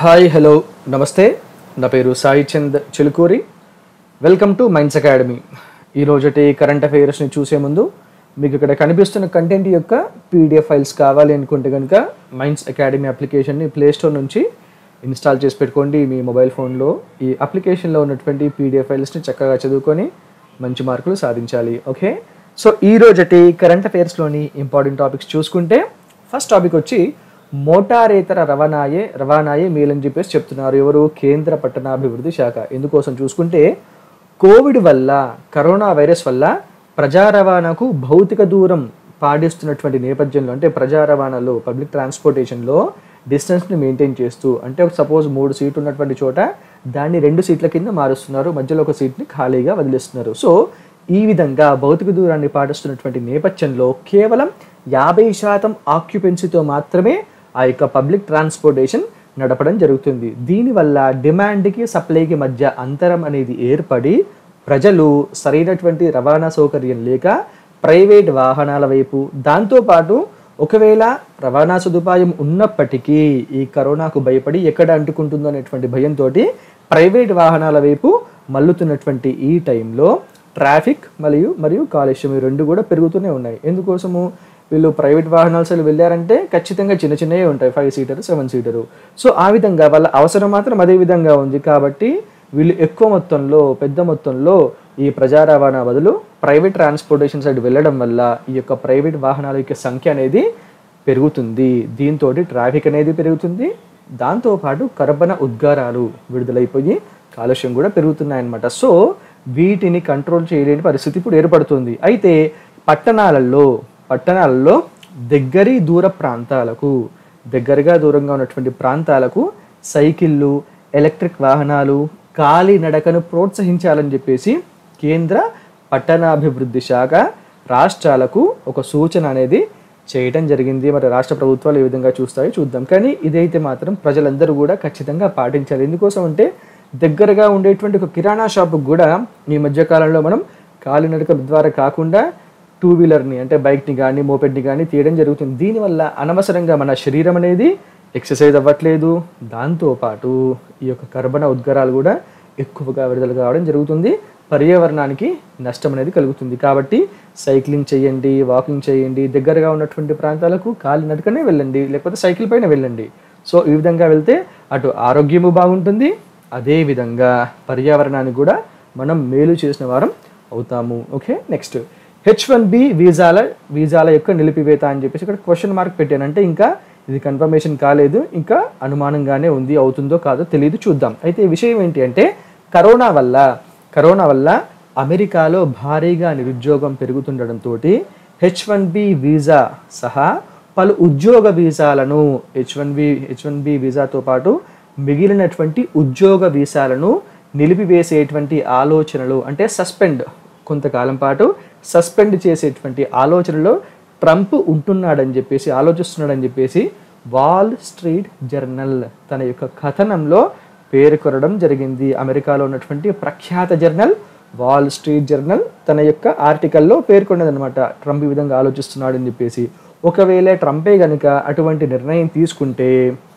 hi hello నమస్తే నా పేరు Sai Chand Chilukuri welcome to minds academy ఈరోజటి కరెంట్ అఫైర్స్ని చూసే ముందు మీకు ఇక్కడ కనిపిస్తున్న కంటెంట్ యొక్క పీడిఎఫ్ ఫైల్స్ కావాలి అనుకుంటే కనుక మైండ్స్ అకాడమీ అప్లికేషన్ని ప్లేస్టోర్ నుంచి ఇన్స్టాల్ చేసి పెట్టుకోండి మీ మొబైల్ ఫోన్లో ఈ అప్లికేషన్లో ఉన్నటువంటి పీడిఎఫ్ ఫైల్స్ని చక్కగా చదువుకొని మంచి మార్కులు సాధించాలి ఓకే సో ఈ రోజటి కరెంట్ అఫైర్స్లోని ఇంపార్టెంట్ టాపిక్స్ చూసుకుంటే ఫస్ట్ టాపిక్ వచ్చి మోటారేతర రవాణాయే రవాణాయే మేలని చెప్పేసి చెప్తున్నారు ఎవరు కేంద్ర పట్టణాభివృద్ధి శాఖ ఎందుకోసం చూసుకుంటే కోవిడ్ వల్ల కరోనా వైరస్ వల్ల ప్రజా రవాణాకు భౌతిక దూరం పాటిస్తున్నటువంటి నేపథ్యంలో అంటే ప్రజా రవాణాలో పబ్లిక్ ట్రాన్స్పోర్టేషన్లో డిస్టెన్స్ని మెయింటైన్ చేస్తూ అంటే ఒక సపోజ్ మూడు సీట్లు ఉన్నటువంటి చోట దాన్ని రెండు సీట్ల కింద మారుస్తున్నారు మధ్యలో ఒక సీట్ని ఖాళీగా వదిలేస్తున్నారు సో ఈ విధంగా భౌతిక దూరాన్ని పాటిస్తున్నటువంటి నేపథ్యంలో కేవలం యాభై శాతం ఆక్యుపెన్సీతో మాత్రమే ఆ యొక్క పబ్లిక్ ట్రాన్స్పోర్టేషన్ నడపడం జరుగుతుంది దీనివల్ల డిమాండ్కి సప్లైకి మధ్య అంతరం అనేది ఏర్పడి ప్రజలు సరైనటువంటి రవాణా సౌకర్యం లేక ప్రైవేట్ వాహనాల వైపు దాంతోపాటు ఒకవేళ రవాణా సదుపాయం ఉన్నప్పటికీ ఈ కరోనాకు భయపడి ఎక్కడ అంటుకుంటుందో అనేటువంటి భయంతో ప్రైవేట్ వాహనాల వైపు మల్లుతున్నటువంటి ఈ టైంలో ట్రాఫిక్ మరియు మరియు కాలుష్యం ఈ రెండు కూడా పెరుగుతూనే ఉన్నాయి ఎందుకోసము వీళ్ళు ప్రైవేట్ వాహనాలు అసలు వెళ్ళారంటే ఖచ్చితంగా చిన్న చిన్నవే ఉంటాయి five seater seven seater so ఆ విధంగా వాళ్ళ అవసరం మాత్రం అదే విధంగా ఉంది కాబట్టి వీళ్ళు ఎక్కువ మొత్తంలో పెద్ద మొత్తంలో ఈ ప్రజా రవాణా బదులు ప్రైవేట్ ట్రాన్స్పోర్టేషన్ సైడ్ వెళ్ళడం వల్ల ఈ యొక్క ప్రైవేట్ వాహనాల యొక్క సంఖ్య అనేది పెరుగుతుంది దీంతో ట్రాఫిక్ అనేది పెరుగుతుంది దాంతోపాటు కర్బన ఉద్గారాలు విడుదలైపోయి కాలుష్యం కూడా పెరుగుతున్నాయన్నమాట సో వీటిని కంట్రోల్ చేయలేని పరిస్థితి ఇప్పుడు ఏర్పడుతుంది అయితే పట్టణాలలో పట్టణాలలో దగ్గరి దూర ప్రాంతాలకు దగ్గరగా దూరంగా ఉన్నటువంటి ప్రాంతాలకు సైకిళ్ళు ఎలక్ట్రిక్ వాహనాలు కాలి నడకను ప్రోత్సహించాలని చెప్పేసి కేంద్ర పట్టణాభివృద్ధి శాఖ రాష్ట్రాలకు ఒక సూచన అనేది చేయటం జరిగింది మరి రాష్ట్ర ప్రభుత్వాలు ఏ విధంగా చూస్తాయో చూద్దాం కానీ ఇదైతే మాత్రం ప్రజలందరూ కూడా ఖచ్చితంగా పాటించాలి ఎందుకోసం అంటే దగ్గరగా ఉండేటువంటి ఒక కిరాణా షాప్కి కూడా ఈ మధ్యకాలంలో మనం కాలినడక ద్వారా కాకుండా టూ వీలర్ని అంటే బైక్ని కానీ మోపెడ్ని కానీ తీయడం జరుగుతుంది దీనివల్ల అనవసరంగా మన శరీరం అనేది ఎక్సర్సైజ్ అవ్వట్లేదు దాంతోపాటు ఈ యొక్క కర్బన ఉద్గారాలు కూడా ఎక్కువగా విడుదల కావడం జరుగుతుంది పర్యావరణానికి నష్టం అనేది కలుగుతుంది కాబట్టి సైక్లింగ్ చేయండి వాకింగ్ చేయండి దగ్గరగా ఉన్నటువంటి ప్రాంతాలకు కాలి నడకనే వెళ్ళండి లేకపోతే సైకిల్ పైన వెళ్ళండి సో ఈ విధంగా వెళ్తే అటు ఆరోగ్యము బాగుంటుంది అదే విధంగా పర్యావరణానికి కూడా మనం మేలు చేసిన వారం అవుతాము okay next H one B వీజాల వీజాల యొక్క నిలిపివేత అని చెప్పేసి ఇక్కడ క్వశ్చన్ మార్క్ పెట్టాను అంటే ఇంకా ఇది కన్ఫర్మేషన్ కాలేదు ఇంకా అనుమానంగానే ఉంది అవుతుందో కాదో తెలియదు చూద్దాం అయితే ఈ విషయం ఏంటి అంటే కరోనా వల్ల కరోనా వల్ల అమెరికాలో భారీగా నిరుద్యోగం పెరుగుతుండడంతో హెచ్ వన్ బి వీజా సహా పలు ఉద్యోగ వీసాలను H one B H one B వీసాతో పాటు మిగిలినటువంటి ఉద్యోగ వీసాలను నిలిపివేసేటువంటి ఆలోచనలు అంటే సస్పెండ్ కొంతకాలం పాటు సస్పెండ్ చేసేటువంటి ఆలోచనలో ట్రంప్ ఉంటున్నాడని చెప్పేసి ఆలోచిస్తున్నాడని చెప్పేసి వాల్ స్ట్రీట్ జర్నల్ తన యొక్క కథనంలో పేర్కొనడం జరిగింది అమెరికాలో ఉన్నటువంటి ప్రఖ్యాత జర్నల్ వాల్ స్ట్రీట్ జర్నల్ తన యొక్క ఆర్టికల్లో పేర్కొన్నదనమాట ట్రంప్ ఈ విధంగా ఆలోచిస్తున్నాడని చెప్పేసి ఒకవేళ ట్రంపే కనుక అటువంటి నిర్ణయం తీసుకుంటే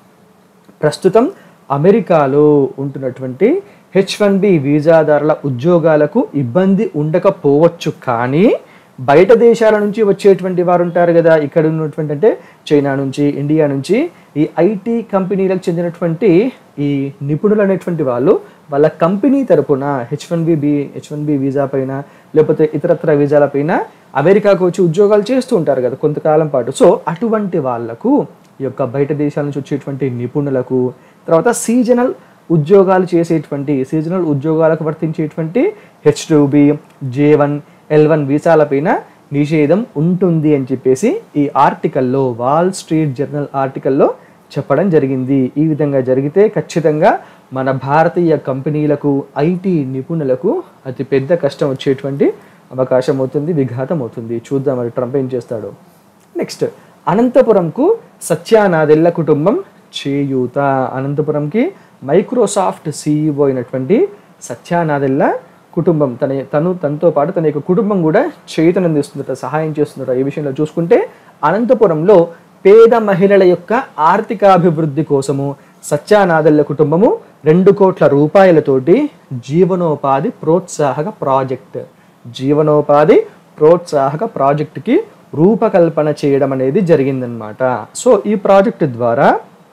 ప్రస్తుతం అమెరికాలో ఉంటున్నటువంటి హెచ్ వన్ బి వీజాదారుల ఉద్యోగాలకు ఇబ్బంది ఉండకపోవచ్చు కానీ బయట దేశాల నుంచి వచ్చేటువంటి వారు ఉంటారు కదా ఇక్కడ ఉన్నటువంటి అంటే చైనా నుంచి ఇండియా నుంచి ఈ ఐటీ కంపెనీలకు చెందినటువంటి ఈ నిపుణులు అనేటువంటి వాళ్ళు వాళ్ళ కంపెనీ తరపున H one B B H one B visa పైన లేకపోతే ఇతరత్ర వీజాల పైన అమెరికాకు వచ్చి ఉద్యోగాలు చేస్తూ ఉంటారు కదా కొంతకాలం పాటు సో అటువంటి వాళ్లకు ఈ యొక్క బయట దేశాల నుంచి వచ్చేటువంటి నిపుణులకు తర్వాత సీజనల్ ఉద్యోగాలు చేసేటువంటి సీజనల్ ఉద్యోగాలకు వర్తించేటువంటి H two B J one L one వీసాలపైన నిషేధం ఉంటుంది అని చెప్పేసి ఈ ఆర్టికల్లో వాల్ స్ట్రీట్ జర్నల్ ఆర్టికల్లో చెప్పడం జరిగింది ఈ విధంగా జరిగితే ఖచ్చితంగా మన భారతీయ కంపెనీలకు ఐటీ నిపుణులకు అతి పెద్ద కష్టం వచ్చేటువంటి అవకాశం అవుతుంది విఘాతం అవుతుంది చూద్దాం మరి ట్రంప్ ఏం చేస్తాడు నెక్స్ట్ అనంతపురంకు సత్యానాదెల్ల కుటుంబం చేయూత అనంతపురంకి మైక్రోసాఫ్ట్ సీఈఓ అయినటువంటి సత్యానాదెల్ల కుటుంబం తన తను తనతో పాటు తన యొక్క కుటుంబం కూడా చేతనందిస్తుందట సహాయం చేస్తుందట ఈ విషయంలో చూసుకుంటే అనంతపురంలో పేద మహిళల యొక్క ఆర్థికాభివృద్ధి కోసము సత్యానాదల్ల కుటుంబము రెండు కోట్ల రూపాయలతోటి జీవనోపాధి ప్రోత్సాహక ప్రాజెక్ట్ జీవనోపాధి ప్రోత్సాహక ప్రాజెక్టుకి రూపకల్పన చేయడం అనేది జరిగిందనమాట సో ఈ ప్రాజెక్టు ద్వారా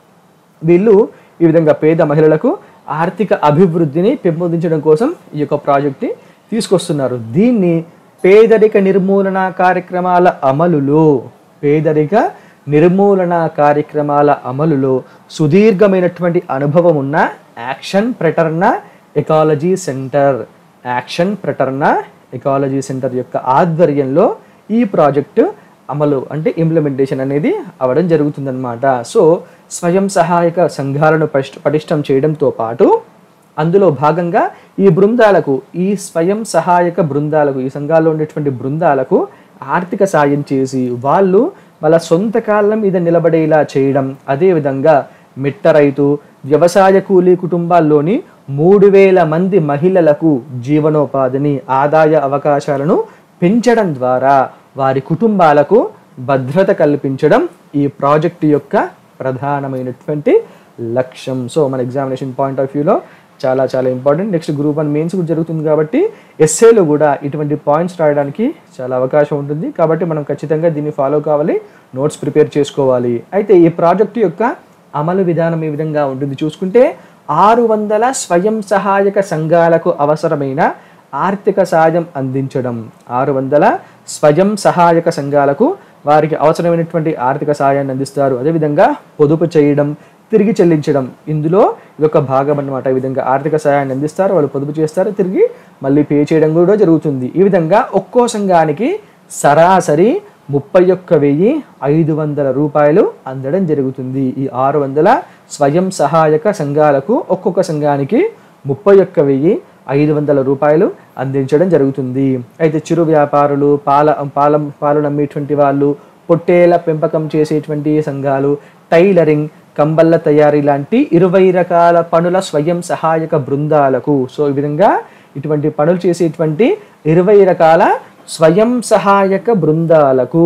వీళ్ళు ఈ విధంగా పేద మహిళలకు ఆర్థిక అభివృద్ధిని పెంపొందించడం కోసం ఈ యొక్క ప్రాజెక్ట్ని తీసుకొస్తున్నారు దీన్ని పేదరిక నిర్మూలన కార్యక్రమాల అమలులో పేదరిక నిర్మూలన కార్యక్రమాల అమలులో సుదీర్ఘమైనటువంటి అనుభవం ఉన్న యాక్షన్ ప్రటర్న ఎకాలజీ సెంటర్ యాక్షన్ ప్రటర్న ఎకాలజీ సెంటర్ యొక్క ఆధ్వర్యంలో ఈ ప్రాజెక్టు అమలు అంటే ఇంప్లిమెంటేషన్ అనేది అవ్వడం జరుగుతుందన్నమాట సో స్వయం సహాయక సంఘాలను పటిష్ట పటిష్టం చేయడంతో పాటు అందులో భాగంగా ఈ బృందాలకు ఈ స్వయం సహాయక బృందాలకు ఈ సంఘాల్లో ఉండేటువంటి బృందాలకు ఆర్థిక సాయం చేసి వాళ్ళు వాళ్ళ సొంత కాళ్ళ మీద నిలబడేలా చేయడం అదేవిధంగా మిట్ట రైతు వ్యవసాయ కూలీ కుటుంబాల్లోని మూడు వేల మంది మహిళలకు జీవనోపాధిని ఆదాయ అవకాశాలను పెంచడం ద్వారా వారి కుటుంబాలకు భద్రత కల్పించడం ఈ ప్రాజెక్టు యొక్క ప్రధానమైనటువంటి లక్ష్యం సో మన ఎగ్జామినేషన్ పాయింట్ ఆఫ్ వ్యూలో చాలా చాలా important next group one mains కూడా జరుగుతుంది కాబట్టి ఎస్ఏలో కూడా ఇటువంటి పాయింట్స్ రాయడానికి చాలా అవకాశం ఉంటుంది కాబట్టి మనం ఖచ్చితంగా దీన్ని ఫాలో కావాలి నోట్స్ ప్రిపేర్ చేసుకోవాలి అయితే ఈ ప్రాజెక్టు యొక్క అమలు విధానం ఏ విధంగా ఉంటుంది చూసుకుంటే ఆరు వందల స్వయం సహాయక సంఘాలకు అవసరమైన ఆర్థిక సాయం అందించడం ఆరు వందల స్వయం సహాయక సంఘాలకు వారికి అవసరమైనటువంటి ఆర్థిక సహాయాన్ని అందిస్తారు అదేవిధంగా పొదుపు చేయడం తిరిగి చెల్లించడం ఇందులో ఇదొక భాగం అన్నమాట ఈ విధంగా ఆర్థిక సహాయాన్ని అందిస్తారు వాళ్ళు పొదుపు చేస్తారు తిరిగి మళ్ళీ పే చేయడం కూడా జరుగుతుంది ఈ విధంగా ఒక్కో సంఘానికి సరాసరి ముప్పై ఒక్క వెయ్యి ఐదు వందల రూపాయలు అందడం జరుగుతుంది ఈ ఆరు వందల స్వయం సహాయక సంఘాలకు ఒక్కొక్క సంఘానికి ముప్పై ఒక్క వెయ్యి ఐదు వందల రూపాయలు అందించడం జరుగుతుంది అయితే చిరు వ్యాపారులు పాల పాల పాలు నమ్మేటువంటి వాళ్ళు పొట్టేల పెంపకం చేసేటువంటి సంఘాలు టైలరింగ్ కంబళ్ళ తయారీ లాంటి ఇరవై రకాల పనుల స్వయం సహాయక బృందాలకు సో ఈ విధంగా ఇటువంటి పనులు చేసేటువంటి ఇరవై రకాల స్వయం సహాయక బృందాలకు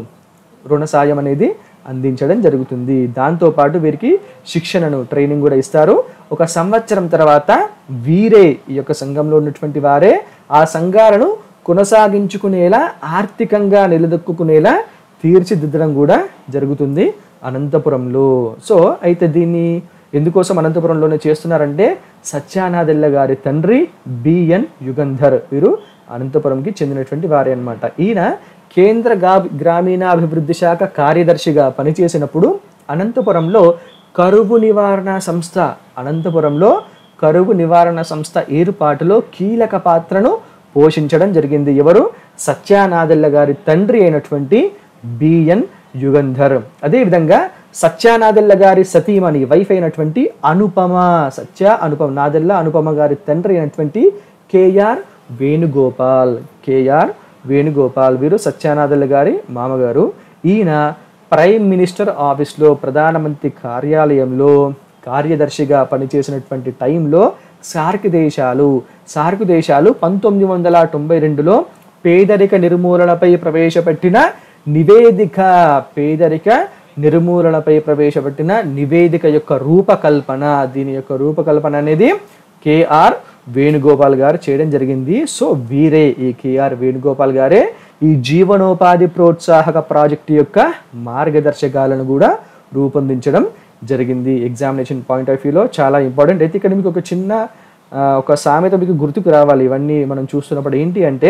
రుణ సాయం అనేది అందించడం జరుగుతుంది దాంతోపాటు వీరికి శిక్షణను ట్రైనింగ్ కూడా ఇస్తారు ఒక సంవత్సరం తర్వాత వీరే ఈ యొక్క సంఘంలో ఉన్నటువంటి వారే ఆ సంఘాలను కొనసాగించుకునేలా ఆర్థికంగా నిలదొక్కునేలా తీర్చిదిద్దడం కూడా జరుగుతుంది అనంతపురంలో సో అయితే దీన్ని ఎందుకోసం అనంతపురంలోనే చేస్తున్నారంటే సత్యానాదెల్ల గారి తండ్రి బిఎన్ యుగంధర్ వీరు అనంతపురంకి చెందినటువంటి వారే అన్నమాట ఈయన కేంద్ర గా గ్రామీణాభివృద్ధి శాఖ కార్యదర్శిగా పనిచేసినప్పుడు అనంతపురంలో కరువు నివారణ సంస్థ అనంతపురంలో కరువు నివారణ సంస్థ ఏర్పాటులో కీలక పాత్రను పోషించడం జరిగింది ఎవరు సత్యానాదెల్ల గారి తండ్రి అయినటువంటి బిఎన్ యుగంధర్ అదేవిధంగా సత్యానాదెల్ల గారి సతీమణి వైఫ్ అయినటువంటి అనుపమ సత్య అనుపమ నాదెల్ల అనుపమ గారి తండ్రి అయినటువంటి కేఆర్ వేణుగోపాల్ కేఆర్ వేణుగోపాల్ వీరు సత్యానాదెల్ల గారి మామగారు ఈయన ప్రైమ్ మినిస్టర్ ఆఫీస్లో ప్రధానమంత్రి కార్యాలయంలో కార్యదర్శిగా పనిచేసినటువంటి టైంలో సార్క్ దేశాలు సార్క్ దేశాలు పంతొమ్మిది వందల తొంభై రెండులో పేదరిక నిర్మూలనపై ప్రవేశపెట్టిన నివేదిక పేదరిక నిర్మూలనపై ప్రవేశపెట్టిన నివేదిక యొక్క రూపకల్పన దీని యొక్క రూపకల్పన అనేది కేఆర్ వేణుగోపాల్ గారు చేయడం జరిగింది సో వీరే ఈ కేఆర్ వేణుగోపాల్ గారే ఈ జీవనోపాధి ప్రోత్సాహక ప్రాజెక్టు యొక్క మార్గదర్శకాలను కూడా రూపొందించడం జరిగింది ఎగ్జామినేషన్ పాయింట్ ఆఫ్ వ్యూలో చాలా ఇంపార్టెంట్ అయితే ఇక్కడ మీకు ఒక చిన్న ఆ, ఒక సామెత మీకు గుర్తుకు రావాలి ఇవన్నీ మనం చూస్తున్నప్పుడు ఏంటి అంటే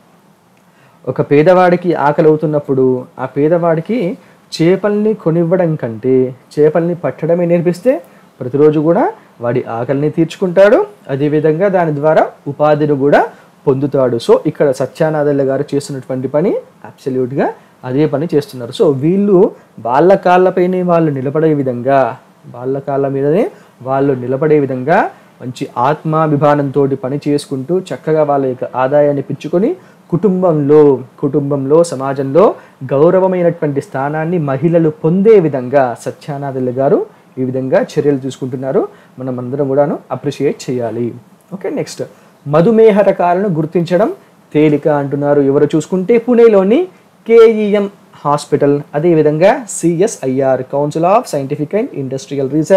ఒక పేదవాడికి ఆకలి అవుతున్నప్పుడు ఆ పేదవాడికి చేపల్ని కొనివ్వడం కంటే చేపల్ని పట్టడమే నేర్పిస్తే ప్రతిరోజు కూడా వాడి ఆకలిని తీర్చుకుంటాడు అదేవిధంగా దాని ద్వారా ఉపాధిని కూడా పొందుతాడు సో ఇక్కడ సత్యానాదల్ల గారు చేస్తున్నటువంటి పని అబ్సల్యూట్గా అదే పని చేస్తున్నారు సో వీళ్ళు వాళ్ళ కాళ్ళపైనే వాళ్ళు నిలబడే విధంగా వాళ్ళ కాళ్ళ మీదనే వాళ్ళు నిలబడే విధంగా మంచి ఆత్మాభిమానంతో పని చేసుకుంటూ చక్కగా వాళ్ళ యొక్క ఆదాయాన్ని పెంచుకొని కుటుంబంలో కుటుంబంలో సమాజంలో గౌరవమైనటువంటి స్థానాన్ని మహిళలు పొందే విధంగా సత్యానాథులు గారు ఈ విధంగా చర్యలు తీసుకుంటున్నారు మనం అందరం కూడాను అప్రిషియేట్ చేయాలి ఓకే నెక్స్ట్ మధుమేహ రకాలను గుర్తించడం తేలిక అంటున్నారు ఎవరు చూసుకుంటే పుణేలోని కేఈఎం హాస్పిటల్ అదేవిధంగా CSIR Council of Scientific and Industrial Research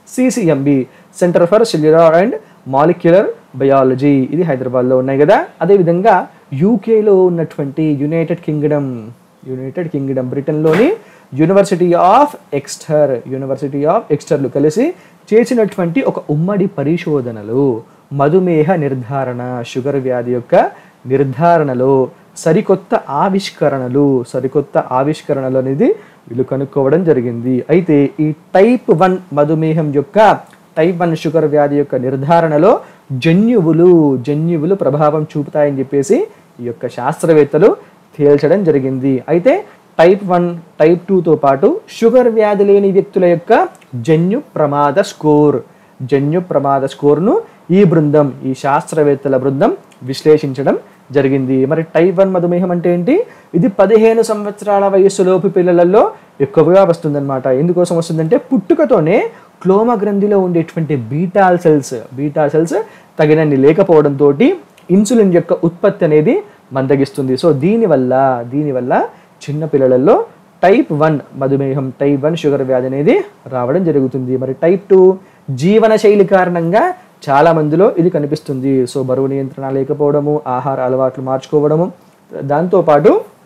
CCMB Centre for Cellular and Molecular Biology ఇది హైదరాబాద్లో ఉన్నాయి కదా అదేవిధంగా యూకేలో ఉన్నటువంటి యునైటెడ్ కింగ్డమ్ యునైటెడ్ కింగ్డమ్ బ్రిటన్లోని University of Exeter University of ఎక్స్టర్లు కలిసి చేసినటువంటి ఒక ఉమ్మడి పరిశోధనలు మధుమేహ నిర్ధారణ షుగర్ వ్యాధి యొక్క నిర్ధారణలో సరికొత్త ఆవిష్కరణలు సరికొత్త ఆవిష్కరణలు అనేది వీళ్ళు కనుక్కోవడం జరిగింది అయితే ఈ టైప్ వన్ మధుమేహం యొక్క టైప్ వన్ షుగర్ వ్యాధి యొక్క నిర్ధారణలో జన్యువులు జన్యువులు ప్రభావం చూపుతాయని చెప్పేసి ఈ యొక్క శాస్త్రవేత్తలు తేల్చడం జరిగింది అయితే టైప్ వన్ టైప్ టూతో పాటు షుగర్ వ్యాధి లేని వ్యక్తుల యొక్క జన్యు ప్రమాద స్కోర్ జన్యు ప్రమాద స్కోర్ను ఈ బృందం ఈ శాస్త్రవేత్తల బృందం విశ్లేషించడం జరిగింది మరి టైప్ వన్ మధుమేహం అంటే ఏంటి ఇది పదిహేను సంవత్సరాల వయస్సులోపు పిల్లలలో ఎక్కువగా వస్తుందన్నమాట ఎందుకోసం వస్తుందంటే పుట్టుకతోనే క్లోమ గ్రంథిలో ఉండేటువంటి బీటాల్ సెల్స్ బీటా సెల్స్ తగినన్ని లేకపోవడంతో ఇన్సులిన్ యొక్క ఉత్పత్తి అనేది మందగిస్తుంది సో దీనివల్ల దీనివల్ల చిన్న పిల్లలలో టైప్ వన్ మధుమేహం టైప్ వన్ షుగర్ వ్యాధి అనేది రావడం జరుగుతుంది మరి టైప్ టూ జీవన శైలి కారణంగా చాలా మందిలో ఇది కనిపిస్తుంది సో బరువు నియంత్రణ లేకపోవడము ఆహార అలవాట్లు మార్చుకోవడము దాంతోపాటు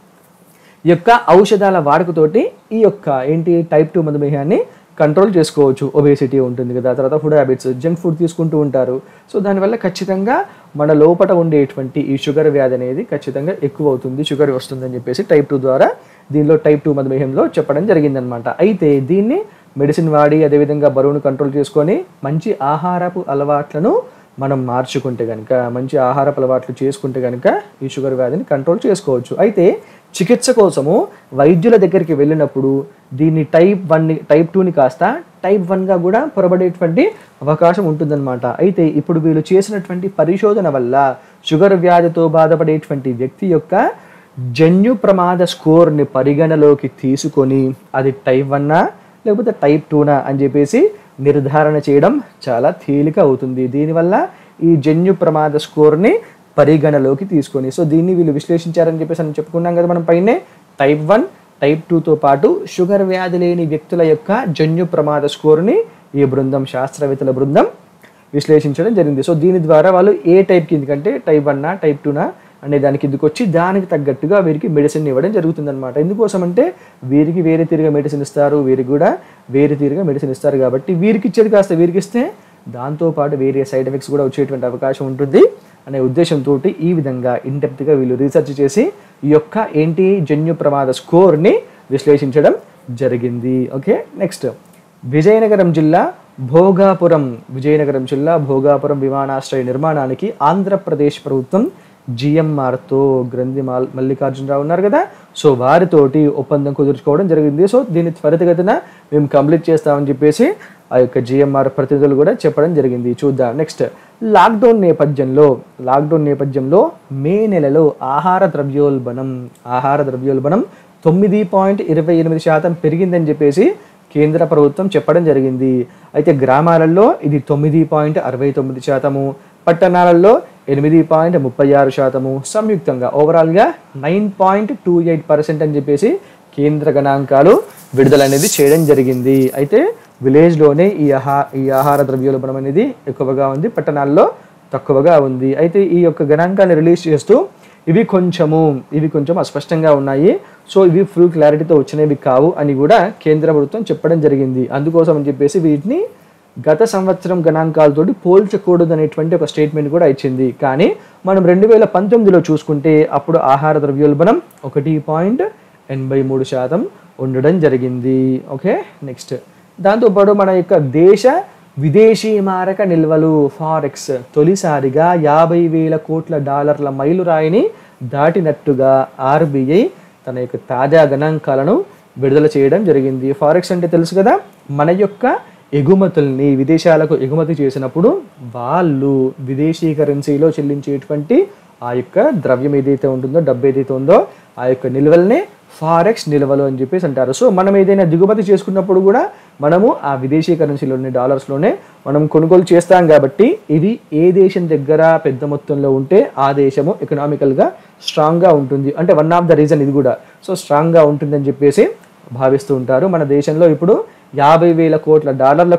ఈ యొక్క ఔషధాల వాడుకతోటి ఈ యొక్క ఏంటి టైప్ టూ మధుమేహాన్ని కంట్రోల్ చేసుకోవచ్చు ఒబేసిటీ ఉంటుంది కదా తర్వాత ఫుడ్ హ్యాబిట్స్ జంక్ ఫుడ్ తీసుకుంటూ ఉంటారు సో దానివల్ల ఖచ్చితంగా మన లోపల ఉండేటువంటి ఈ షుగర్ వ్యాధి అనేది ఖచ్చితంగా ఎక్కువ అవుతుంది షుగర్ వస్తుందని చెప్పేసి టైప్ టూ ద్వారా దీనిలో టైప్ టూ మధుమేహంలో చెప్పడం జరిగిందనమాట అయితే దీన్ని మెడిసిన్ వాడి అదేవిధంగా బరువును కంట్రోల్ చేసుకొని మంచి ఆహారపు అలవాట్లను మనం మార్చుకుంటే కనుక మంచి ఆహారపు అలవాట్లు చేసుకుంటే కనుక ఈ షుగర్ వ్యాధిని కంట్రోల్ చేసుకోవచ్చు అయితే చికిత్స కోసము వైద్యుల దగ్గరికి వెళ్ళినప్పుడు దీన్ని టైప్ వన్ని టైప్ టూని కాస్త టైప్ వన్గా కూడా పొరబడేటువంటి అవకాశం ఉంటుందన్నమాట అయితే ఇప్పుడు వీళ్ళు చేసినటువంటి పరిశోధన వల్ల షుగర్ వ్యాధితో బాధపడేటువంటి వ్యక్తి యొక్క జన్యు ప్రమాద స్కోర్ని పరిగణలోకి తీసుకొని అది టైప్ వన్నా లేకపోతే టైప్ టూనా అని చెప్పేసి నిర్ధారణ చేయడం చాలా తేలిక అవుతుంది దీనివల్ల ఈ జన్యు ప్రమాద స్కోర్ని పరిగణలోకి తీసుకొని సో దీన్ని వీళ్ళు విశ్లేషించారని చెప్పేసి అని చెప్పుకున్నాం కదా మనం పైనే టైప్ వన్ టైప్ టూతో పాటు షుగర్ వ్యాధి లేని వ్యక్తుల యొక్క జన్యు ప్రమాద స్కోర్ని ఈ బృందం శాస్త్రవేత్తల బృందం విశ్లేషించడం జరిగింది సో దీని ద్వారా వాళ్ళు ఏ టైప్ కిందకి అంటే టైప్ వన్నా టైప్ టూనా అనే దాని కిందకి వచ్చి దానికి తగ్గట్టుగా వీరికి మెడిసిన్ ఇవ్వడం జరుగుతుంది అనమాట ఎందుకోసం అంటే వీరికి వేరే తీరుగా మెడిసిన్ ఇస్తారు వీరికి కూడా వేరే తీరుగా మెడిసిన్ ఇస్తారు కాబట్టి వీరికి ఇచ్చేది కాస్త వీరికి ఇస్తే దాంతోపాటు వేరే సైడ్ ఎఫెక్ట్స్ కూడా వచ్చేటువంటి అవకాశం ఉంటుంది అనే ఉద్దేశంతో ఈ విధంగా ఇండెప్త్గా వీళ్ళు రీసెర్చ్ చేసి ఈ యొక్క ఏంటి జన్యు ప్రమాద స్కోర్ని విశ్లేషించడం జరిగింది ఓకే నెక్స్ట్ విజయనగరం జిల్లా భోగాపురం విజయనగరం జిల్లా భోగాపురం విమానాశ్రయ నిర్మాణానికి ఆంధ్రప్రదేశ్ ప్రభుత్వం జిఎంఆర్తో గ్రంథి మాల్ మల్లికార్జునరావు ఉన్నారు కదా సో వారితోటి ఒప్పందం కుదుర్చుకోవడం జరిగింది సో దీన్ని త్వరితగతిన మేము కంప్లీట్ చేస్తామని చెప్పేసి ఆ యొక్క జిఎంఆర్ ప్రతినిధులు కూడా చెప్పడం జరిగింది చూద్దాం నెక్స్ట్ లాక్డౌన్ నేపథ్యంలో లాక్డౌన్ నేపథ్యంలో మే నెలలో ఆహార ద్రవ్యోల్బణం ఆహార ద్రవ్యోల్బణం తొమ్మిది పాయింట్ ఇరవై ఎనిమిది శాతం పెరిగిందని చెప్పేసి కేంద్ర ప్రభుత్వం చెప్పడం జరిగింది అయితే గ్రామాలలో ఇది తొమ్మిది పాయింట్ అరవై తొమ్మిది శాతము పట్టణాలలో ఎనిమిది పాయింట్ ముప్పై ఆరు శాతము సంయుక్తంగా ఓవరాల్గా nine point two eight percent అని చెప్పేసి కేంద్ర గణాంకాలు విడుదల అనేది చేయడం జరిగింది అయితే విలేజ్లోనే ఈ ఆహా ఈ ఆహార ద్రవ్యోల్బణం అనేది ఎక్కువగా ఉంది పట్టణాల్లో తక్కువగా ఉంది అయితే ఈ యొక్క గణాంకాన్ని రిలీజ్ చేస్తూ ఇవి కొంచెము ఇవి కొంచెం అస్పష్టంగా ఉన్నాయి సో ఇవి ఫుల్ క్లారిటీతో వచ్చినవి కావు అని కూడా కేంద్ర ప్రభుత్వం చెప్పడం జరిగింది అందుకోసం అని చెప్పేసి వీటిని గత సంవత్సరం గణాంకాలతోటి పోల్చకూడదు అనేటువంటి ఒక స్టేట్మెంట్ కూడా ఇచ్చింది కానీ మనం రెండు వేల పంతొమ్మిదిలో చూసుకుంటే అప్పుడు ఆహార ద్రవ్యోల్బణం ఒకటి పాయింట్ ఎనభై మూడు శాతం ఉండడం జరిగింది ఓకే నెక్స్ట్ దాంతోపాటు మన యొక్క దేశ విదేశీ మారక నిల్వలు ఫారెక్స్ తొలిసారిగా యాభై వేల కోట్ల డాలర్ల మైలురాయిని దాటినట్టుగా ఆర్బీఐ తన యొక్క తాజా గణాంకాలను విడుదల చేయడం జరిగింది ఫారెక్స్ అంటే తెలుసు కదా మన యొక్క ఎగుమతుల్ని విదేశాలకు ఎగుమతి చేసినప్పుడు వాళ్ళు విదేశీ కరెన్సీలో చెల్లించేటువంటి ఆ యొక్క ద్రవ్యం ఏదైతే ఉంటుందో డబ్బు ఏదైతే ఉందో ఆ యొక్క నిల్వల్ని ఫారెక్స్ నిల్వలు అని చెప్పేసి అంటారు సో మనం ఏదైనా దిగుమతి చేసుకున్నప్పుడు కూడా మనము ఆ విదేశీ కరెన్సీలోని డాలర్స్లోనే మనం కొనుగోలు చేస్తాం కాబట్టి ఇది ఏ దేశం దగ్గర పెద్ద మొత్తంలో ఉంటే ఆ దేశము ఎకనామికల్గా స్ట్రాంగ్గా ఉంటుంది అంటే వన్ ఆఫ్ ద రీజన్ ఇది కూడా సో స్ట్రాంగ్గా ఉంటుందని చెప్పేసి భావిస్తూ ఉంటారు మన దేశంలో ఇప్పుడు యాభై వేల కోట్ల డాలర్లకు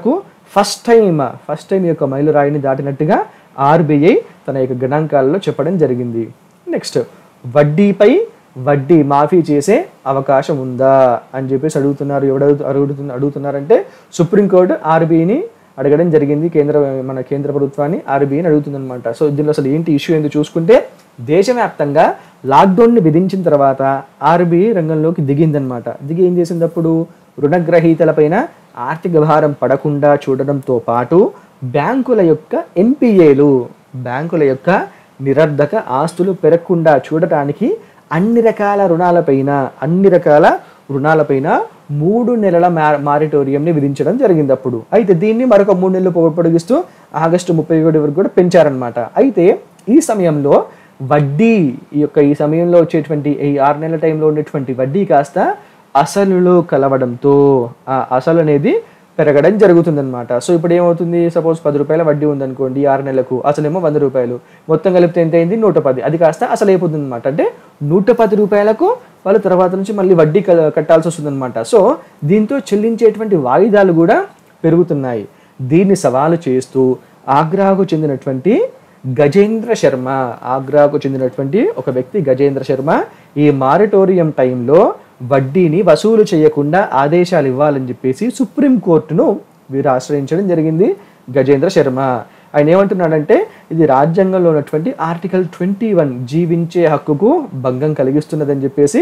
ఫస్ట్ టైం ఫస్ట్ టైం ఈ యొక్క మైలురాయిని దాటినట్టుగా ఆర్బీఐ తన యొక్క గణాంకాలలో చెప్పడం జరిగింది నెక్స్ట్ వడ్డీపై వడ్డీ మాఫీ చేసే అవకాశం ఉందా అని చెప్పేసి అడుగుతున్నారు ఎవడు అడుగుతున్న అడుగుతున్నారంటే సుప్రీంకోర్టు ఆర్బీఐని అడగడం జరిగింది కేంద్ర మన కేంద్ర ప్రభుత్వాన్ని ఆర్బీఐని అడుగుతుందన్నమాట సో దీనిలో అసలు ఏంటి ఇష్యూ ఏంటి చూసుకుంటే దేశవ్యాప్తంగా లాక్డౌన్ని విధించిన తర్వాత ఆర్బీఐ రంగంలోకి దిగిందనమాట దిగి ఏం చేసింది అప్పుడు రుణగ్రహీతలపైన ఆర్థిక భారం పడకుండా చూడడంతో పాటు బ్యాంకుల యొక్క ఎన్పిఏలు బ్యాంకుల యొక్క నిరర్ధక ఆస్తులు పెరగకుండా చూడటానికి అన్ని రకాల రుణాలపైన అన్ని రకాల రుణాలపైన మూడు నెలల మా- మారిటోరియంని విధించడం జరిగింది అప్పుడు అయితే దీన్ని మరొక మూడు నెలలు పొ- పొడిగిస్తూ ఆగస్టు ముప్పై ఒకటి వరకు కూడా పెంచారనమాట అయితే ఈ సమయంలో వడ్డీ ఈ యొక్క ఈ సమయంలో వచ్చేటువంటి ఈ ఆరు నెలల టైంలో ఉండేటువంటి వడ్డీ కాస్త అసలులో కలవడంతో ఆ అసలు అనేది పెరగడం జరుగుతుందన్నమాట సో ఇప్పుడు ఏమవుతుంది సపోజ్ పది రూపాయల వడ్డీ ఉందనుకోండి ఈ ఆరు నెలలకు అసలేమో వంద రూపాయలు మొత్తం కలిపితే ఎంత అయింది నూట పది అది కాస్త అసలు అయిపోతుంది అనమాట అంటే నూట పది రూపాయలకు వాళ్ళు తర్వాత నుంచి మళ్ళీ వడ్డీ క- కట్టాల్సి వస్తుందన్నమాట సో దీంతో చెల్లించేటువంటి వాయిదాలు కూడా పెరుగుతున్నాయి దీన్ని సవాలు చేస్తూ ఆగ్రాకు చెందినటువంటి గజేంద్ర శర్మ ఆగ్రాకు చెందినటువంటి ఒక వ్యక్తి గజేంద్ర శర్మ ఈ మారిటోరియం టైంలో వడ్డీని వసూలు చేయకుండా ఆదేశాలు ఇవ్వాలని చెప్పేసి సుప్రీంకోర్టును వీరు ఆశ్రయించడం జరిగింది గజేంద్ర శర్మ ఆయన ఏమంటున్నాడంటే ఇది రాజ్యాంగంలో ఉన్నటువంటి ఆర్టికల్ ట్వంటీ వన్ జీవించే హక్కుకు భంగం కలిగిస్తున్నదని చెప్పేసి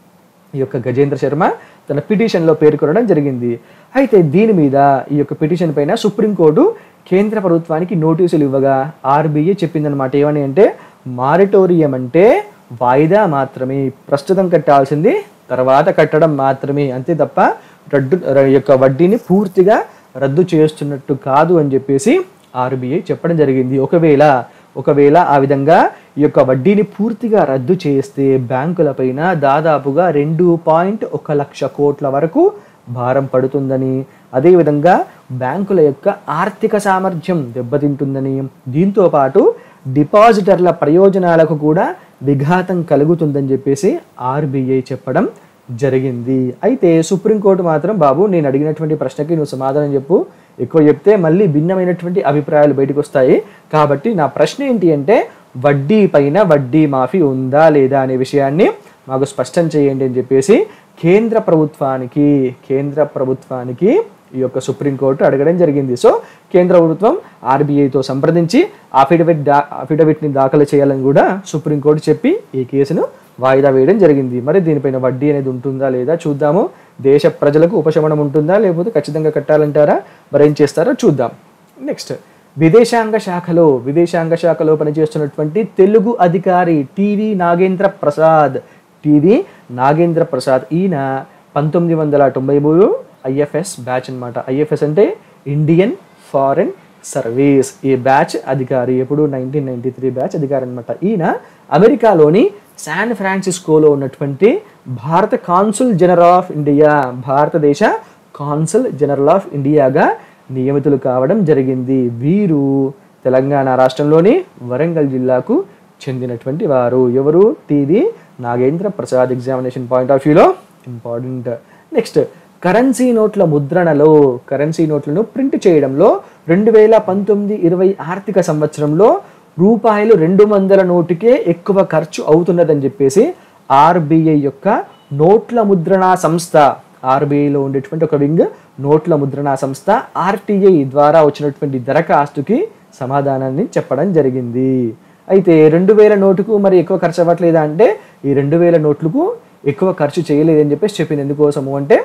ఈ యొక్క గజేంద్ర శర్మ తన పిటిషన్లో పేర్కొనడం జరిగింది అయితే దీని మీద ఈ యొక్క పిటిషన్ పైన సుప్రీంకోర్టు కేంద్ర ప్రభుత్వానికి నోటీసులు ఇవ్వగా ఆర్బీఐ చెప్పిందనమాట ఏమని అంటే మారిటోరియం అంటే వాయిదా మాత్రమే ప్రస్తుతం కట్టాల్సింది తర్వాత కట్టడం మాత్రమే అంతే తప్ప రద్దు ర- యొక్క వడ్డీని పూర్తిగా రద్దు చేస్తున్నట్టు కాదు అని చెప్పేసి ఆర్బీఐ చెప్పడం జరిగింది ఒకవేళ ఒకవేళ ఆ విధంగా ఈ యొక్క వడ్డీని పూర్తిగా రద్దు చేస్తే బ్యాంకులపైన దాదాపుగా రెండు పాయింట్ ఒక లక్ష కోట్ల వరకు భారం పడుతుందని అదేవిధంగా బ్యాంకుల యొక్క ఆర్థిక సామర్థ్యం దెబ్బతింటుందని దీంతో పాటు డిపాజిటర్ల ప్రయోజనాలకు కూడా విఘాతం కలుగుతుందని చెప్పేసి ఆర్బీఐ చెప్పడం జరిగింది అయితే సుప్రీంకోర్టు మాత్రం బాబు నేను అడిగినటువంటి ప్రశ్నకి నువ్వు సమాధానం చెప్పు ఎక్కువ చెప్తే మళ్ళీ భిన్నమైనటువంటి అభిప్రాయాలు బయటకు వస్తాయి కాబట్టి నా ప్రశ్న ఏంటి అంటే వడ్డీ పైన వడ్డీ మాఫీ ఉందా లేదా అనే విషయాన్ని మాకు స్పష్టం చేయండి అని చెప్పేసి కేంద్ర ప్రభుత్వానికి కేంద్ర ప్రభుత్వానికి ఈ యొక్క సుప్రీంకోర్టు అడగడం జరిగింది సో కేంద్ర ప్రభుత్వం ఆర్బీఐతో సంప్రదించి అఫిడవిట్ దా అఫిడవిట్ని దాఖలు చేయాలని కూడా సుప్రీంకోర్టు చెప్పి ఈ కేసును వాయిదా వేయడం జరిగింది మరి దీనిపైన వడ్డీ అనేది ఉంటుందా లేదా చూద్దాము దేశ ప్రజలకు ఉపశమనం ఉంటుందా లేకపోతే ఖచ్చితంగా కట్టాలంటారా మరి ఏం చేస్తారో చూద్దాం నెక్స్ట్ విదేశాంగ శాఖలో విదేశాంగ శాఖలో పనిచేస్తున్నటువంటి తెలుగు అధికారి టీవీ నాగేంద్ర ప్రసాద్ టీవీ నాగేంద్ర ప్రసాద్ ఈయన పంతొమ్మిది వందల తొంభై మూడు ఐఎఫ్ఎస్ బ్యాచ్ అన్నమాట ఐఎఫ్ఎస్ అంటే ఇండియన్ ఫారెన్ సర్వీస్ ఈ బ్యాచ్ అధికారి ఎప్పుడు నైన్టీన్ నైన్టీ త్రీ బ్యాచ్ అధికారి అనమాట ఈయన అమెరికాలోని శాన్ ఫ్రాన్సిస్కోలో ఉన్నటువంటి భారత కాన్సుల్ జనరల్ ఆఫ్ ఇండియా భారతదేశ కాన్సుల్ జనరల్ ఆఫ్ ఇండియాగా నియమితులు కావడం జరిగింది వీరు తెలంగాణ రాష్ట్రంలోని వరంగల్ జిల్లాకు చెందినటువంటి వారు ఎవరు TV Nagendra Prasad examination point of వ్యూలో ఇంపార్టెంట్ నెక్స్ట్ కరెన్సీ నోట్ల ముద్రణలో కరెన్సీ నోట్లను ప్రింట్ చేయడంలో రెండు వేల పంతొమ్మిది ఇరవై ఆర్థిక సంవత్సరంలో రూపాయలు రెండు వందల నోటుకే ఎక్కువ ఖర్చు అవుతున్నదని చెప్పేసి ఆర్బీఐ యొక్క నోట్ల ముద్రణా సంస్థ ఆర్బీఐలో ఉండేటువంటి ఒక వింగ్ నోట్ల ముద్రణా సంస్థ ఆర్టీఐ ద్వారా వచ్చినటువంటి దరఖాస్తుకి సమాధానాన్ని చెప్పడం జరిగింది అయితే రెండు వేల నోటుకు మరి ఎక్కువ ఖర్చు అవ్వట్లేదా అంటే ఈ రెండు వేల నోట్లకు ఎక్కువ ఖర్చు చేయలేదని చెప్పేసి చెప్పింది ఎందుకోసము అంటే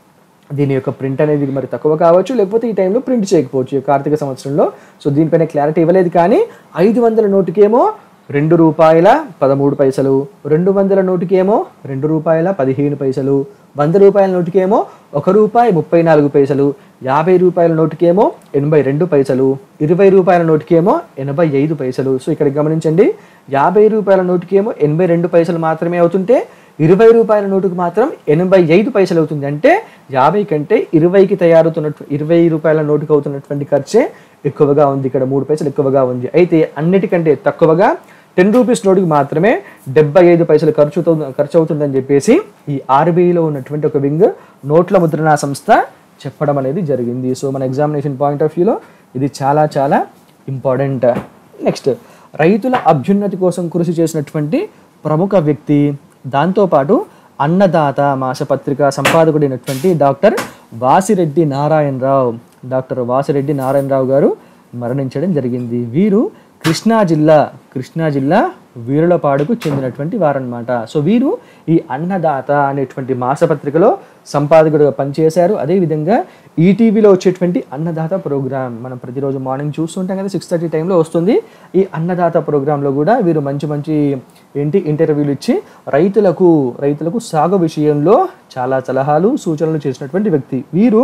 దీని యొక్క ప్రింట్ అనేది మరి తక్కువ కావచ్చు లేకపోతే ఈ టైంలో ప్రింట్ చేయకపోవచ్చు ఈ యొక్క ఆర్థిక సంవత్సరంలో సో దీనిపైన క్లారిటీ ఇవ్వలేదు కానీ ఐదు వందల నోటుకేమో రెండు రూపాయల పదమూడు పైసలు రెండు వందల నోటుకేమో రెండు రూపాయల పదిహేను పైసలు వంద రూపాయల నోటుకేమో ఒక రూపాయి ముప్పై నాలుగు పైసలు యాభై రూపాయల నోటుకేమో ఎనభై రెండు పైసలు ఇరవై రూపాయల నోటుకేమో ఎనభై ఐదు పైసలు సో ఇక్కడ గమనించండి యాభై రూపాయల నోటుకేమో ఎనభై రెండు పైసలు మాత్రమే అవుతుంటే ఇరవై రూపాయల నోటుకు మాత్రం ఎనభై ఐదు పైసలు అవుతుంది అంటే యాభై కంటే ఇరవైకి తయారవుతున్నట్టు ఇరవై రూపాయల నోటుకు అవుతున్నటువంటి ఖర్చే ఎక్కువగా ఉంది ఇక్కడ మూడు పైసలు ఎక్కువగా ఉంది అయితే అన్నిటికంటే తక్కువగా టెన్ రూపీస్ నోటుకి మాత్రమే డెబ్బై ఐదు పైసలు ఖర్చు అవుతుంది ఖర్చు అవుతుందని చెప్పేసి ఈ ఆర్బీఐలో ఉన్నటువంటి ఒక వింగ్ నోట్ల ముద్రణా సంస్థ చెప్పడం అనేది జరిగింది సో మన ఎగ్జామినేషన్ పాయింట్ ఆఫ్ వ్యూలో ఇది చాలా చాలా ఇంపార్టెంట్ నెక్స్ట్ రైతుల అభ్యున్నతి కోసం కృషి చేసినటువంటి ప్రముఖ వ్యక్తి దాంతోపాటు అన్నదాత మాసపత్రిక సంపాదకుడైనటువంటి డాక్టర్ వాసిరెడ్డి నారాయణరావు డాక్టర్ వాసిరెడ్డి నారాయణరావు గారు మరణించడం జరిగింది వీరు కృష్ణా జిల్లా కృష్ణా జిల్లా వీరులపాడుకు చెందినటువంటి వారన్నమాట సో వీరు ఈ అన్నదాత అనేటువంటి మాసపత్రికలో సంపాదకుడిగా పనిచేశారు అదేవిధంగా ఈటీవీలో వచ్చేటువంటి అన్నదాత ప్రోగ్రామ్ మనం ప్రతిరోజు మార్నింగ్ చూస్తుంటాం కదా సిక్స్ థర్టీ టైంలో వస్తుంది ఈ అన్నదాత ప్రోగ్రాంలో కూడా వీరు మంచి మంచి ఏంటి ఇంటర్వ్యూలు ఇచ్చి రైతులకు రైతులకు సాగు విషయంలో చాలా సలహాలు సూచనలు చేసినటువంటి వ్యక్తి వీరు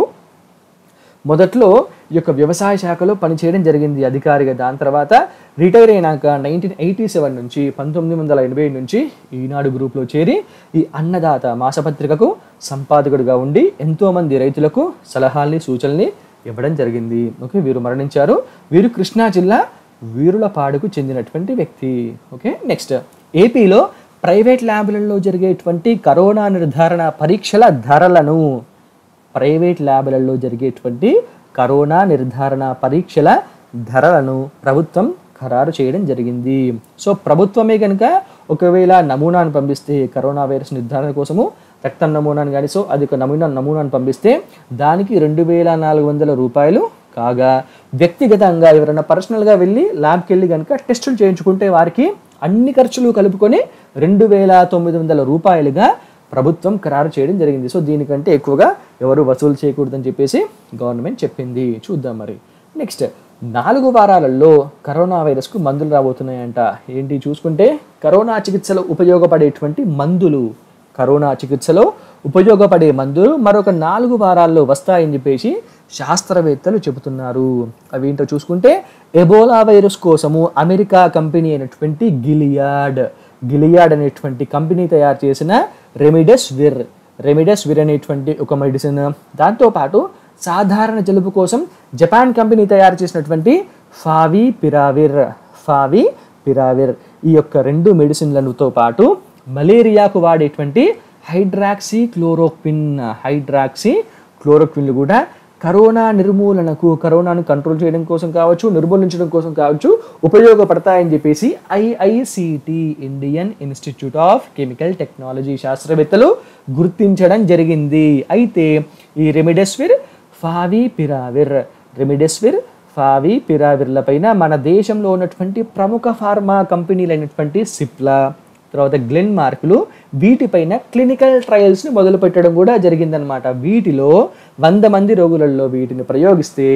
మొదట్లో ఈ యొక్క వ్యవసాయ శాఖలో పనిచేయడం జరిగింది అధికారిగా దాని తర్వాత రిటైర్ అయినాక నైన్టీన్ ఎయిటీ సెవెన్ నుంచి పంతొమ్మిది వందల ఎనభై నుంచి ఈనాడు గ్రూప్లో చేరి ఈ అన్నదాత మాసపత్రికకు సంపాదకుడిగా ఉండి ఎంతోమంది రైతులకు సలహాల్ని సూచనల్ని ఇవ్వడం జరిగింది ఓకే వీరు మరణించారు వీరు కృష్ణా జిల్లా వీరులపాడుకు చెందినటువంటి వ్యక్తి ఓకే నెక్స్ట్ ఏపీలో ప్రైవేట్ ల్యాబ్లలో జరిగేటువంటి కరోనా నిర్ధారణ పరీక్షల ధరలను ప్రైవేట్ ల్యాబ్లలో జరిగేటువంటి కరోనా నిర్ధారణ పరీక్షల ధరలను ప్రభుత్వం ఖరారు చేయడం జరిగింది సో ప్రభుత్వమే కనుక ఒకవేళ నమూనాను పంపిస్తే కరోనా వైరస్ నిర్ధారణ కోసము రక్తం నమూనాను కానీ సో అది ఒక నమూనా నమూనాను పంపిస్తే దానికి రెండు వేల నాలుగు వందల రూపాయలు కాగా వ్యక్తిగతంగా ఎవరైనా పర్సనల్గా వెళ్ళి ల్యాబ్కి వెళ్ళి కనుక టెస్టులు చేయించుకుంటే వారికి అన్ని ఖర్చులు కలుపుకొని రెండు వేల తొమ్మిది వందల రూపాయలుగా ప్రభుత్వం ఖరారు చేయడం జరిగింది సో దీనికంటే ఎక్కువగా ఎవరు వసూలు చేయకూడదని చెప్పేసి గవర్నమెంట్ చెప్పింది చూద్దాం మరి నెక్స్ట్ నాలుగు వారాలలో కరోనా వైరస్కు మందులు రాబోతున్నాయంట ఏంటి చూసుకుంటే కరోనా చికిత్సలో ఉపయోగపడేటువంటి మందులు కరోనా చికిత్సలో ఉపయోగపడే మందులు మరొక నాలుగు వారాల్లో వస్తాయని చెప్పేసి శాస్త్రవేత్తలు చెబుతున్నారు అవి ఏంటో చూసుకుంటే ఎబోలా వైరస్ కోసము అమెరికా కంపెనీ అయినటువంటి గిలియాడ్ గిలియాడ్ అనేటువంటి కంపెనీ తయారు చేసిన రెమిడెస్ విర్ రెమిడెస్ విర్ అనేటువంటి ఒక మెడిసిన్ దాంతోపాటు సాధారణ జలుబు కోసం జపాన్ కంపెనీ తయారు చేసినటువంటి ఫావి పిరావిర్ ఫావి పిరావిర్ ఈ యొక్క రెండు మెడిసిన్లతో పాటు మలేరియాకు వాడేటువంటి హైడ్రాక్సీ క్లోరోక్విన్ హైడ్రాక్సీ క్లోరోక్విన్లు కూడా కరోనా నిర్మూలనకు కరోనాను కంట్రోల్ చేయడం కోసం కావచ్చు నిర్మూలించడం కోసం కావచ్చు ఉపయోగపడతాయని చెప్పేసి IICT Indian Institute of Chemical Technology శాస్త్రవేత్తలు గుర్తించడం జరిగింది అయితే ఈ రెమిడెస్విర్ ఫావి పిరావిర్ రెమిడెస్విర్ ఫావి పిరావిర్ల పైన మన దేశంలో ఉన్నటువంటి ప్రముఖ ఫార్మా కంపెనీలైనటువంటి సిప్లా తర్వాత గ్లెన్ మార్కులు వీటిపైన క్లినికల్ ట్రయల్స్ని మొదలు పెట్టడం కూడా జరిగిందనమాట వీటిలో వంద మంది రోగులలో వీటిని ప్రయోగిస్తే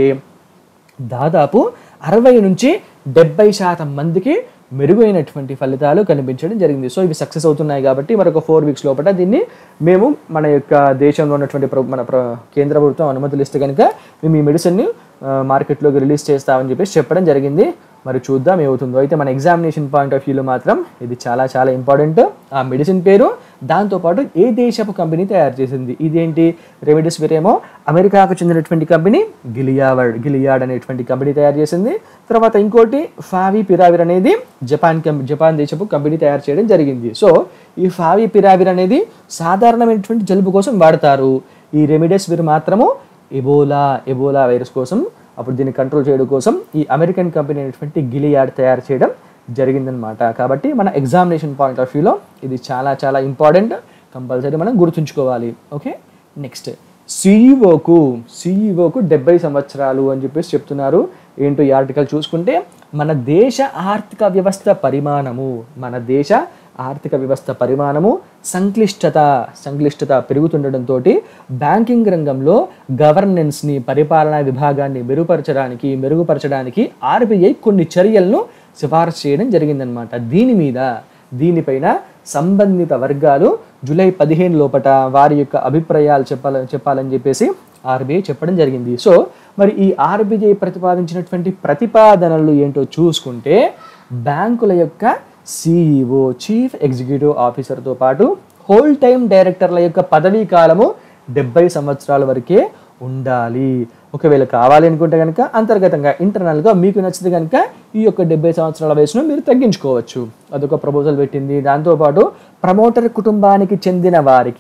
దాదాపు అరవై నుంచి డెబ్బై శాతం మందికి మెరుగైనటువంటి ఫలితాలు కనిపించడం జరిగింది సో ఇవి సక్సెస్ అవుతున్నాయి కాబట్టి మరొక ఫోర్ వీక్స్ లోపల దీన్ని మేము మన యొక్క దేశంలో ఉన్నటువంటి ప్ర- మన ప్ర- కేంద్ర ప్రభుత్వం అనుమతులు ఇస్తే కనుక మేము ఈ మెడిసిన్ని మార్కెట్లోకి రిలీజ్ చేస్తామని చెప్పేసి చెప్పడం జరిగింది మరి చూద్దాం ఏమవుతుందో అయితే మన ఎగ్జామినేషన్ పాయింట్ ఆఫ్ వ్యూలో మాత్రం ఇది చాలా చాలా ఇంపార్టెంట్ ఆ మెడిసిన్ పేరు దాంతోపాటు ఏ దేశపు కంపెనీ తయారు చేసింది ఇదేంటి రెమిడిసివిర్ ఏమో అమెరికాకు చెందినటువంటి కంపెనీ గిలియావర్డ్ గిలియాడ్ అనేటువంటి కంపెనీ తయారు చేసింది తర్వాత ఇంకోటి ఫావి పిరావిర్ అనేది జపాన్ కం జపాన్ దేశపు కంపెనీ తయారు చేయడం జరిగింది సో ఈ ఫావి పిరావిర్ అనేది సాధారణమైనటువంటి జలుబు కోసం వాడతారు ఈ రెమిడెసివిర్ మాత్రము ఎబోలా ఎబోలా వైరస్ కోసం అప్పుడు దీన్ని కంట్రోల్ చేయడం కోసం ఈ అమెరికన్ కంపెనీ అయినటువంటి గిలియాడ్ తయారు చేయడం జరిగిందనమాట కాబట్టి మన ఎగ్జామినేషన్ పాయింట్ ఆఫ్ వ్యూలో ఇది చాలా చాలా ఇంపార్టెంట్ కంపల్సరీ మనం గుర్తుంచుకోవాలి ఓకే నెక్స్ట్ సిఈఓకు సిఈఓకు డెబ్బై సంవత్సరాలు అని చెప్పేసి చెప్తున్నారు ఏంటో ఈ ఆర్టికల్ చూసుకుంటే మన దేశ ఆర్థిక వ్యవస్థ పరిమాణము మన దేశ ఆర్థిక వ్యవస్థ పరిమాణము సంక్లిష్టత సంక్లిష్టత పెరుగుతుండటంతో బ్యాంకింగ్ రంగంలో గవర్నెన్స్ని పరిపాలనా విభాగాన్ని మెరుగుపరచడానికి మెరుగుపరచడానికి ఆర్బీఐ కొన్ని చర్యలను సిఫారసు చేయడం జరిగిందనమాట దీని మీద దీనిపైన సంబంధిత వర్గాలు జూలై పదిహేను లోపట వారి యొక్క అభిప్రాయాలు చెప్పాల చెప్పాలని చెప్పేసి ఆర్బీఐ చెప్పడం జరిగింది సో మరి ఈ ఆర్బీఐ ప్రతిపాదించినటువంటి ప్రతిపాదనలు ఏంటో చూసుకుంటే బ్యాంకుల యొక్క సిఇఓ చీఫ్ ఎగ్జిక్యూటివ్ ఆఫీసర్తో పాటు హోల్ టైం డైరెక్టర్ల యొక్క పదవీ కాలము డెబ్బై సంవత్సరాల వరకే ఉండాలి ఒకవేళ కావాలి అనుకుంటే కనుక అంతర్గతంగా ఇంటర్నల్గా మీకు నచ్చితే కనుక ఈ యొక్క డెబ్బై సంవత్సరాల వయసును మీరు తగ్గించుకోవచ్చు అదొక ప్రపోజల్ పెట్టింది దాంతోపాటు ప్రమోటర్ కుటుంబానికి చెందిన వారికి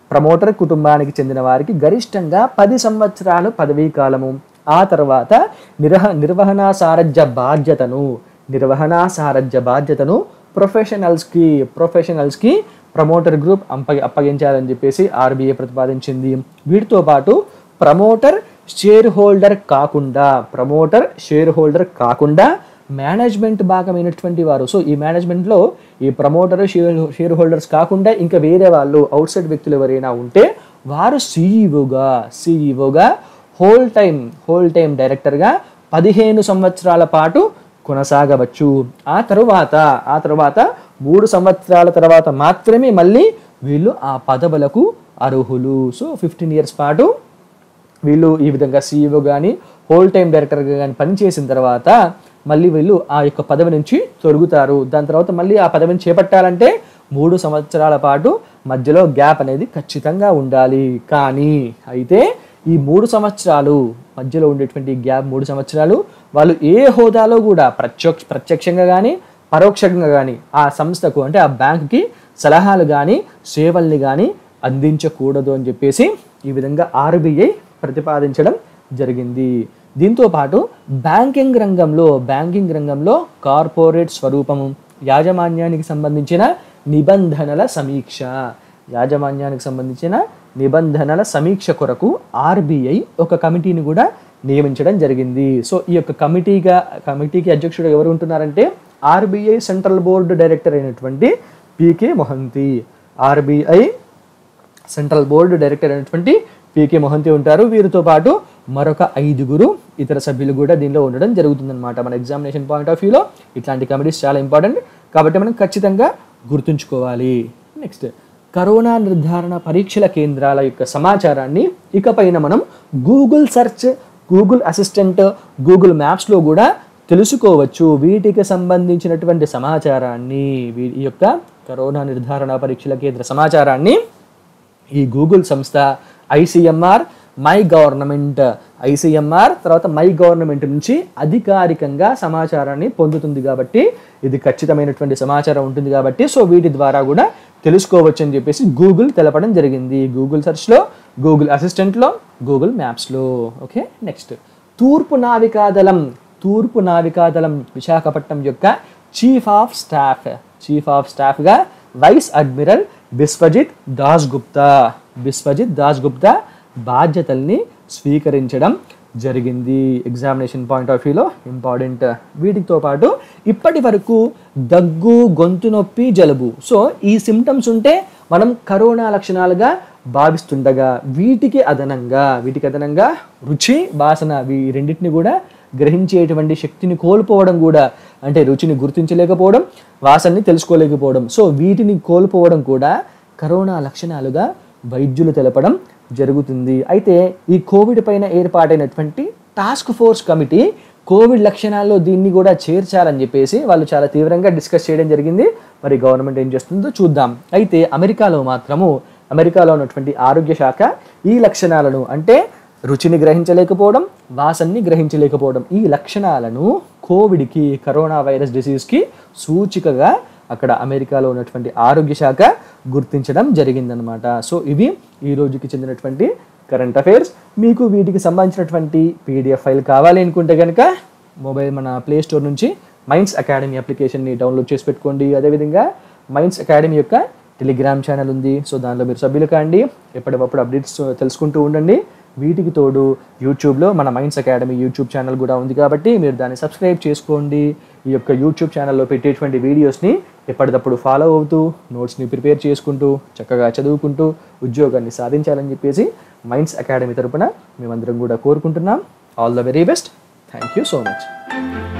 ప్రమోటర్ కుటుంబానికి చెందిన వారికి గరిష్టంగా పది సంవత్సరాలు పదవీ కాలము ఆ తర్వాత నిర్వహ నిర్వహణా సారథ్య బాధ్యతను నిర్వహణా సారథ్య బాధ్యతను ప్రొఫెషనల్స్కి ప్రొఫెషనల్స్కి ప్రమోటర్ గ్రూప్ అప్ప అప్పగించాలని చెప్పేసి ఆర్బీఐ ప్రతిపాదించింది వీటితో పాటు ప్రమోటర్ షేర్ హోల్డర్ కాకుండా ప్రమోటర్ షేర్ హోల్డర్ కాకుండా మేనేజ్మెంట్ భాగమైనటువంటి వారు సో ఈ మేనేజ్మెంట్లో ఈ ప్రమోటర్ షేర్ షేర్ హోల్డర్స్ కాకుండా ఇంకా వేరే వాళ్ళు అవుట్ సైడ్ వ్యక్తులు ఎవరైనా ఉంటే వారు సీఈఓగా సీఈఓగా హోల్ టైం హోల్ టైం డైరెక్టర్గా పదిహేను సంవత్సరాల పాటు కొనసాగవచ్చు ఆ తరువాత ఆ తరువాత మూడు సంవత్సరాల తర్వాత మాత్రమే మళ్ళీ వీళ్ళు ఆ పదవులకు అర్హులు సో ఫిఫ్టీన్ ఇయర్స్ పాటు వీళ్ళు ఈ విధంగా సీఈఓ కానీ హోల్ టైం డైరెక్టర్గా కానీ పనిచేసిన తర్వాత మళ్ళీ వీళ్ళు ఆ యొక్క పదవి నుంచి తొలుగుతారు దాని తర్వాత మళ్ళీ ఆ పదవిని చేపట్టాలంటే మూడు సంవత్సరాల పాటు మధ్యలో గ్యాప్ అనేది ఖచ్చితంగా ఉండాలి కానీ అయితే ఈ మూడు సంవత్సరాలు మధ్యలో ఉండేటువంటి గ్యాప్ మూడు సంవత్సరాలు వాళ్ళు ఏ హోదాలో కూడా ప్రత్యక్ష ప్రత్యక్షంగా కానీ పరోక్షంగా కానీ ఆ సంస్థకు అంటే ఆ బ్యాంక్కి సలహాలు కానీ సేవల్ని కానీ అందించకూడదు అని చెప్పేసి ఈ విధంగా ఆర్బీఐ ప్రతిపాదించడం జరిగింది దీంతో పాటు బ్యాంకింగ్ రంగంలో బ్యాంకింగ్ రంగంలో కార్పొరేట్ స్వరూపము యాజమాన్యానికి సంబంధించిన నిబంధనల సమీక్ష యాజమాన్యానికి సంబంధించిన నిబంధనల సమీక్ష కొరకు ఆర్బీఐ ఒక కమిటీని కూడా నియమించడం జరిగింది సో ఈ యొక్క కమిటీగా కమిటీకి అధ్యక్షుడు ఎవరు ఉంటున్నారంటే ఆర్బీఐ సెంట్రల్ బోర్డు డైరెక్టర్ అయినటువంటి PK Mohanty RBI central board director అయినటువంటి పీకే మొహంతి ఉంటారు వీరితో పాటు మరొక ఐదుగురు ఇతర సభ్యులు కూడా దీనిలో ఉండడం జరుగుతుందన్నమాట మన ఎగ్జామినేషన్ పాయింట్ ఆఫ్ వ్యూలో ఇట్లాంటి కమిటీస్ చాలా ఇంపార్టెంట్ కాబట్టి మనం ఖచ్చితంగా గుర్తుంచుకోవాలి నెక్స్ట్ కరోనా నిర్ధారణ పరీక్షల కేంద్రాల యొక్క సమాచారాన్ని ఇకపైన మనం Google search Google assistant Google మ్యాప్స్లో కూడా తెలుసుకోవచ్చు వీటికి సంబంధించినటువంటి సమాచారాన్ని వీ- ఈ యొక్క కరోనా నిర్ధారణ పరీక్షల కేంద్ర సమాచారాన్ని ఈ గూగుల్ సంస్థ ఐసిఎంఆర్ మై గవర్నమెంట్ ఐసిఎంఆర్ తర్వాత మై గవర్నమెంట్ నుంచి అధికారికంగా సమాచారాన్ని పొందుతుంది కాబట్టి ఇది ఖచ్చితమైనటువంటి సమాచారం ఉంటుంది కాబట్టి సో వీటి ద్వారా కూడా తెలుసుకోవచ్చు అని చెప్పేసి గూగుల్ తెలపడం జరిగింది గూగుల్ సెర్చ్లో గూగుల్ అసిస్టెంట్లో గూగుల్ మ్యాప్స్లో ఓకే నెక్స్ట్ తూర్పు నావికాదళం తూర్పు నావికాదళం విశాఖపట్నం యొక్క chief of staff chief of స్టాఫ్గా వైస్ అడ్మిరల్ బిస్వజిత్ దాస్ గుప్తా బిస్వజిత్ దాస్ గుప్తా బాధ్యతల్ని స్వీకరించడం జరిగింది ఎగ్జామినేషన్ పాయింట్ ఆఫ్ వ్యూలో ఇంపార్టెంట్ వీటితో పాటు ఇప్పటి వరకు దగ్గు గొంతు నొప్పి జలుబు సో ఈ సిమ్టమ్స్ ఉంటే మనం కరోనా లక్షణాలుగా భావిస్తుండగా వీటికి అదనంగా వీటికి అదనంగా రుచి వాసన ఈ రెండింటిని కూడా గ్రహించేటువంటి శక్తిని కోల్పోవడం కూడా అంటే రుచిని గుర్తించలేకపోవడం వాసనని తెలుసుకోలేకపోవడం సో వీటిని కోల్పోవడం కూడా కరోనా లక్షణాలుగా వైద్యులు తెలపడం జరుగుతుంది అయితే ఈ కోవిడ్ పైన ఏర్పాటైనటువంటి టాస్క్ ఫోర్స్ కమిటీ కోవిడ్ లక్షణాల్లో దీన్ని కూడా చేర్చాలని చెప్పేసి వాళ్ళు చాలా తీవ్రంగా డిస్కస్ చేయడం జరిగింది మరి గవర్నమెంట్ ఏం చేస్తుందో చూద్దాం అయితే అమెరికాలో మాత్రము అమెరికాలో ఉన్నటువంటి ఆరోగ్య శాఖ ఈ లక్షణాలను అంటే రుచిని గ్రహించలేకపోవడం వాసనని గ్రహించలేకపోవడం ఈ లక్షణాలను కోవిడ్కి కరోనా వైరస్ డిసీజ్కి సూచికగా అక్కడ అమెరికాలో ఉన్నటువంటి ఆరోగ్య శాఖ గుర్తించడం జరిగిందనమాట సో ఇవి ఈ రోజుకి చెందినటువంటి కరెంట్ అఫైర్స్ మీకు వీటికి సంబంధించినటువంటి పీడిఎఫ్ ఫైల్ కావాలి అనుకుంటే కనుక మొబైల్ మన ప్లే స్టోర్ నుంచి మైండ్స్ అకాడమీ అప్లికేషన్ని డౌన్లోడ్ చేసి పెట్టుకోండి అదేవిధంగా మైండ్స్ అకాడమీ యొక్క టెలిగ్రామ్ ఛానల్ ఉంది సో దానిలో మీరు సభ్యులు కాండి ఎప్పటికప్పుడు అప్డేట్స్ తెలుసుకుంటూ ఉండండి వీటికి తోడు యూట్యూబ్లో మన మైండ్స్ అకాడమీ యూట్యూబ్ ఛానల్ కూడా ఉంది కాబట్టి మీరు దాన్ని సబ్స్క్రైబ్ చేసుకోండి ఈ యొక్క యూట్యూబ్ ఛానల్లో పెట్టేటువంటి వీడియోస్ని ఎప్పటికప్పుడు ఫాలో అవుతూ నోట్స్ని ప్రిపేర్ చేసుకుంటూ చక్కగా చదువుకుంటూ ఉద్యోగాన్ని సాధించాలని చెప్పేసి మైండ్స్ అకాడమీ తరపున మేమందరం కూడా కోరుకుంటున్నాం all the very best thank you so much